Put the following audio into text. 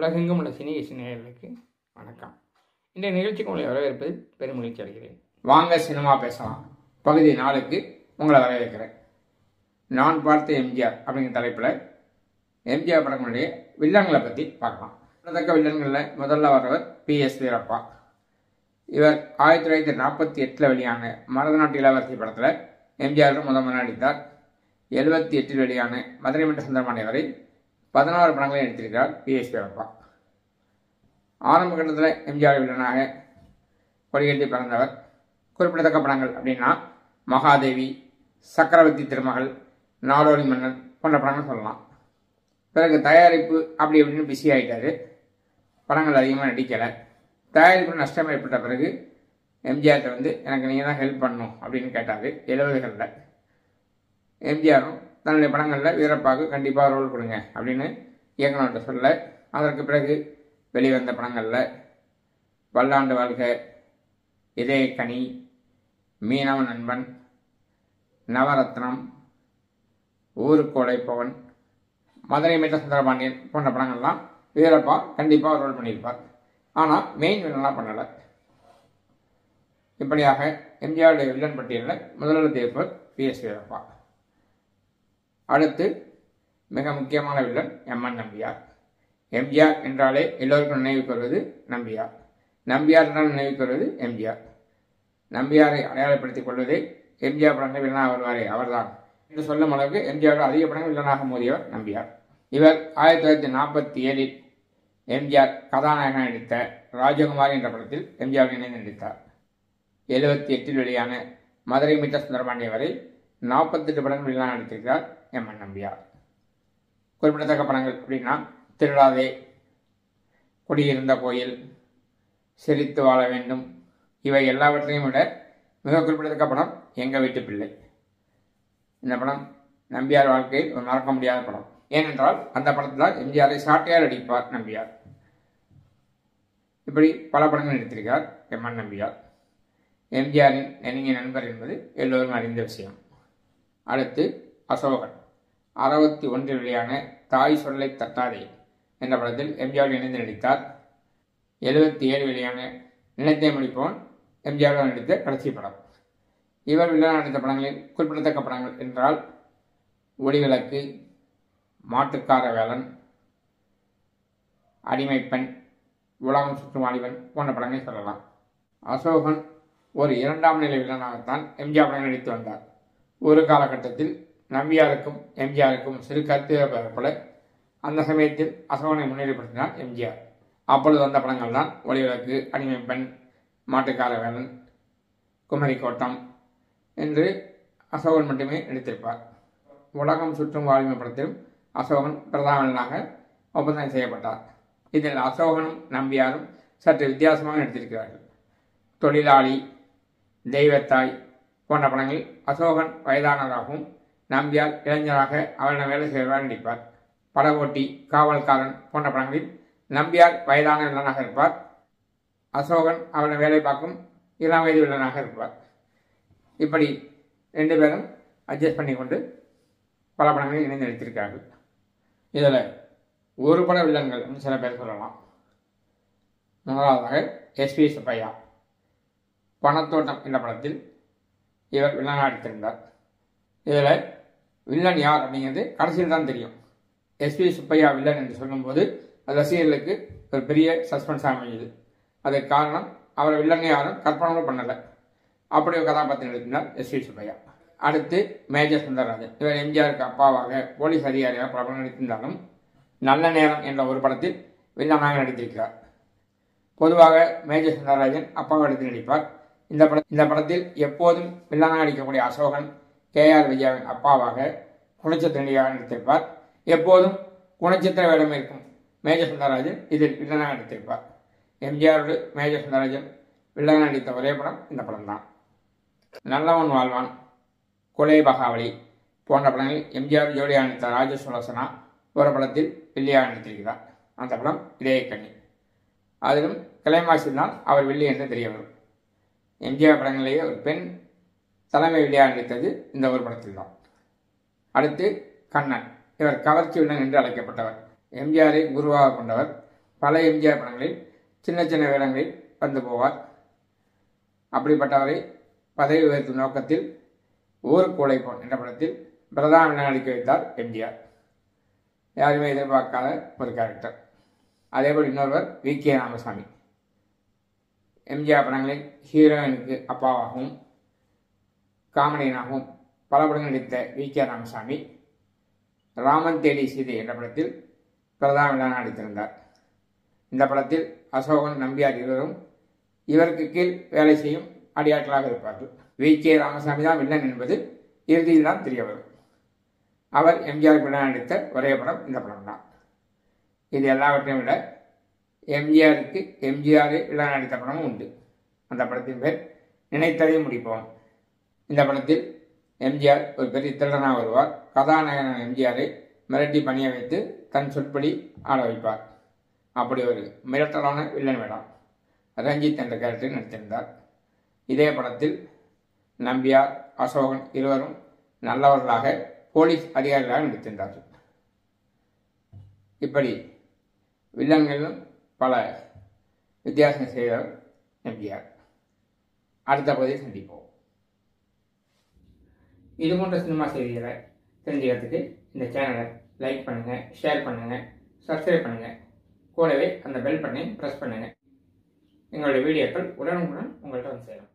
உலகெங்கும் உள்ள சினி நேயர்களுக்கு வணக்கம் இந்த நிகழ்ச்சிக்கு உங்களை வரவேற்பதில் பெரும் மகிழ்ச்சி அடைகிறேன் வாங்க சினிமா பேசலாம் பகுதி நாலுக்கு உங்களை வரவேற்கிறேன் நான் பார்த்த எம்ஜிஆர் அப்படிங்கிற தலைப்பில் எம்ஜிஆர் படங்களுடைய வில்லன்களை பற்றி பார்க்கலாம் தக்க வில்லன்களில் முதல்ல வர்றவர் பி எஸ் வீரப்பா இவர் ஆயிரத்தி தொள்ளாயிரத்தி நாற்பத்தி எட்டில் வெளியான மருதநாட்டு இளவரசி படத்தில் எம்ஜிஆர் முதல் முதல் நடித்தார் எழுபத்தி எட்டில் வெளியான மதுரை மன்ற சுந்தரமானி வரை பதினாறு படங்களை நடித்திருக்கிறார் பி எஸ் வீரப்பா ஆரம்ப கட்டத்தில் எம்ஜிஆர் வில்லனாக கொடிகட்டி பிறந்தவர் குறிப்பிடத்தக்க படங்கள் அப்படின்னா மகாதேவி சக்கரவர்த்தி திருமகள் நாடோடி மன்னன் போன்ற படங்கள் சொல்லலாம் பிறகு தயாரிப்பு அப்படி இப்படின்னு பிஸி ஆகிட்டாரு படங்கள் அதிகமாக நடிக்கலை தயாரிப்பு நஷ்டம் ஏற்பட்ட பிறகு எம்ஜிஆர்கிட்ட வந்து எனக்கு நீங்கள் தான் ஹெல்ப் பண்ணணும் அப்படின்னு கேட்டார் எழுபதுகளில் எம்ஜிஆரும் தன்னுடைய படங்களில் வீரப்பாவுக்கு கண்டிப்பாக ரோல் கொடுங்க அப்படின்னு இயக்குனர்கிட்ட சொல்ல அதற்கு பிறகு வெளிவந்த படங்களில் பல்லாண்டு வாழ்க இதயக்கனி மீனவ நண்பன் நவரத்னம் ஊருக்கு உழைப்பவன் மதுரை மீட்ட சுந்தரபாண்டியன் போன்ற படங்கள்லாம் வீரப்பா கண்டிப்பாக ரோல் பண்ணியிருப்பார் ஆனால் மெயின் வில்லன்லாம் பண்ணலை இப்படியாக எம்ஜிஆருடைய வில்லன் பட்டியலில் முதலிடத்தை இருப்பவர் பி எஸ் வீரப்பா அடுத்து மிக முக்கியமான வில்லன் எம்என் நம்பியார் எம்ஜிஆர் என்றாலே எல்லோருக்கும் நினைவுக்கு வருவது நம்பியார் நம்பியார் என்றால் நினைவுக்கு வருவது எம்ஜிஆர் நம்பியாரை அடையாளப்படுத்திக் கொள்வதே எம்ஜிஆர் படங்கள் வில்லனாக வருவாரே அவர்தான் என்று சொல்லும் அளவுக்கு எம்ஜிஆர் அதிக படங்கள் வில்லனாக மோதியவர் நம்பியார் இவர் ஆயிரத்தி தொள்ளாயிரத்தி நாற்பத்தி ஏழில் எம்ஜிஆர் கதாநாயகன் நடித்த ராஜகுமாரி என்ற படத்தில் எம்ஜிஆர் இணைந்து நடித்தார் எழுபத்தி எட்டில் வெளியான மதுரை மீட்ட சுந்தரபாண்டிய வரை நாற்பத்தெட்டு படங்கள் வில்லனாக நடித்திருக்கிறார் எம் என் நம்பியார் குறிப்பிடத்தக்க படங்கள் அப்படின்னா திருடாதே குடியிருந்த கோயில் செழித்து வாழ வேண்டும் இவை எல்லாவற்றையும் விட மிக குறிப்பிடத்தக்க படம் எங்கள் வீட்டு பிள்ளை இந்த படம் நம்பியார் வாழ்க்கையில் ஒரு மறக்க முடியாத படம் ஏனென்றால் அந்த படத்தில் எம்ஜிஆரை சாட்டையார் அடிப்பார் நம்பியார் இப்படி பல படங்கள் நடித்திருக்கிறார் எம் என் நம்பியார் எம்ஜிஆரின் நெருங்கிய நண்பர் என்பது எல்லோரும் அறிந்த விஷயம் அடுத்து அசோகன் அறுபத்தி ஒன்றில் வெளியான தாய் சொல்லை தட்டாதே என்ற படத்தில் எம்ஜிஆர் இணைந்து நடித்தார் எழுபத்தி ஏழு வெளியான நினைத்தே முடிப்பவன் எம்ஜிஆர் நடித்த கடைசி படம் இவர் வில்லனாக நடித்த படங்களில் குறிப்பிடத்தக்க படங்கள் என்றால் ஒளிவிளக்கு மாட்டுக்கார வேலன் அடிமைப்பெண் உலகம் சுற்றும் வாலிபன் போன்ற படங்களை சொல்லலாம் அசோகன் ஒரு இரண்டாம் நிலை வில்லனாகத்தான் எம்ஜிஆர் படங்கள் நடித்து வந்தார் ஒரு காலகட்டத்தில் நம்பியாருக்கும் எம்ஜிஆருக்கும் சிறு கருத்து போல அந்த சமயத்தில் அசோகனை முன்னிலைப்படுத்தினார் எம்ஜிஆர் அப்பொழுது வந்த படங்கள் தான் ஒளிவிளக்கு அடிமைப்பெண் மாட்டுக்கார வேலன் குமரி கோட்டம் என்று அசோகன் மட்டுமே நடித்திருப்பார் உலகம் சுற்றும் வாலிமை படத்திலும் அசோகன் பிரதானனாக ஒப்பந்தம் செய்யப்பட்டார் இதில் அசோகனும் நம்பியாரும் சற்று வித்தியாசமாக நடித்திருக்கிறார்கள் தொழிலாளி தெய்வத்தாய் போன்ற படங்களில் அசோகன் வயதானவராகவும் நம்பியார் இளைஞராக அவரிடம் வேலை செய்வதாக நடிப்பார் படகோட்டி காவல்காரன் போன்ற படங்களில் நம்பியார் வயதான வில்லனாக இருப்பார் அசோகன் அவரிடம் வேலை பார்க்கும் இளம் வயது வில்லனாக இருப்பார் இப்படி ரெண்டு பேரும் அட்ஜஸ்ட் பண்ணி கொண்டு பல படங்களில் இணைந்து நடித்திருக்கிறார்கள் இதில் ஒரு பட வில்லன்கள் அப்படின்னு சில பேர் சொல்லலாம் முதலாவதாக எஸ்பி சுப்பையா பணத்தோட்டம் என்ற படத்தில் இவர் வில்லனாக நடித்திருந்தார் இதில் வில்லன் யார் அப்படிங்கிறது கடைசியில் தான் தெரியும் எஸ்பி சுப்பையா வில்லன் என்று சொல்லும்போது அது ரசிகர்களுக்கு ஒரு பெரிய சஸ்பென்ஸ் அமைஞ்சது அதுக்கு காரணம் அவர் வில்லன் யாரும் கற்பனை பண்ணலை அப்படி ஒரு கதாபாத்திரம் நடித்திருந்தார் எஸ்பி சுப்பையா அடுத்து மேஜர் சுந்தரராஜன் இவர் எம்ஜிஆருக்கு அப்பாவாக போலீஸ் அதிகாரியாக பிரபலம் நடித்திருந்தாலும் நல்ல நேரம் என்ற ஒரு படத்தில் வில்லனாக நடித்திருக்கிறார் பொதுவாக மேஜர் சுந்தரராஜன் அப்பாவை எடுத்து நடிப்பார் இந்த பட இந்த படத்தில் எப்போதும் வில்லனாக நடிக்கக்கூடிய அசோகன் கே ஆர் விஜயாவின் அப்பாவாக குணச்சித்திர நடிகாக நடித்திருப்பார் எப்போதும் குணச்சித்திர வேடம் இருக்கும் மேஜர் சுந்தரராஜன் இதில் வில்லனாக நடித்திருப்பார் எம்ஜிஆரோடு மேஜர் சுந்தரராஜன் வில்லனாக நடித்த ஒரே படம் இந்த படம் தான் நல்லவன் வாழ்வான் கொலை பகாவலி போன்ற படங்களில் எம்ஜிஆர் ஜோடியாக நடித்த ராஜசுலோசனா ஒரு படத்தில் வில்லியாக நடித்திருக்கிறார் அந்த படம் இதயக்கண்ணி அதிலும் கிளைமாக்ஸில் தான் அவர் வில்லி என்று தெரிய வரும் எம்ஜிஆர் படங்களிலேயே ஒரு பெண் தலைமை வில்லியாக நடித்தது இந்த ஒரு படத்தில் தான் அடுத்து கண்ணன் இவர் கவர்ச்சி வில்லன் என்று அழைக்கப்பட்டவர் எம்ஜிஆரை குருவாக கொண்டவர் பல எம்ஜிஆர் படங்களில் சின்ன சின்ன வேடங்களில் வந்து போவார் அப்படிப்பட்டவரை பதவி உயர்த்தும் நோக்கத்தில் ஊருக்கு உழைப்போம் என்ற படத்தில் பிரதான நடிக்க வைத்தார் எம்ஜிஆர் யாருமே எதிர்பார்க்காத ஒரு கேரக்டர் அதேபோல் இன்னொருவர் வி கே ராமசாமி எம்ஜிஆர் படங்களில் ஹீரோயினுக்கு அப்பாவாகவும் காமெடியனாகவும் பல படங்கள் நடித்த வி கே ராமசாமி ராமன் தேடி சீதை என்ற படத்தில் பிரதான விழா நடித்திருந்தார் இந்த படத்தில் அசோகன் நம்பியார் இருவரும் இவருக்கு கீழ் வேலை செய்யும் அடியாட்களாக இருப்பார்கள் வி கே ராமசாமி தான் வில்லன் என்பது இறுதியில் தான் தெரிய வரும் அவர் எம்ஜிஆர் வில்லன் நடித்த ஒரே படம் இந்த படம் தான் இது எல்லாவற்றையும் விட எம்ஜிஆருக்கு எம்ஜிஆரே வில்லன் நடித்த படமும் உண்டு அந்த படத்தின் பேர் நினைத்ததை முடிப்போம் இந்த படத்தில் எம்ஜிஆர் ஒரு பெரிய திருடனாக வருவார் கதாநாயகன் எம்ஜிஆரை மிரட்டி பணிய வைத்து தன் சொற்படி ஆட வைப்பார் அப்படி ஒரு மிரட்டலான வில்லன் வேடம் ரஞ்சித் என்ற கேரக்டரில் நடித்திருந்தார் இதே படத்தில் நம்பியார் அசோகன் இருவரும் நல்லவர்களாக போலீஸ் அதிகாரிகளாக நடித்திருந்தார்கள் இப்படி வில்லன்களிலும் பல வித்தியாசம் செய்தவர் எம்ஜிஆர் அடுத்த பகுதியை சந்திப்போம் இது போன்ற சினிமா செய்திகளை தெரிஞ்சுக்கிறதுக்கு இந்த சேனலை லைக் பண்ணுங்கள் ஷேர் பண்ணுங்கள் சப்ஸ்கிரைப் பண்ணுங்கள் கூடவே அந்த பெல் பட்டனை ப்ரெஸ் பண்ணுங்கள் எங்களுடைய வீடியோக்கள் உடனுக்குடன் உங்கள்கிட்ட வந்து சேரும்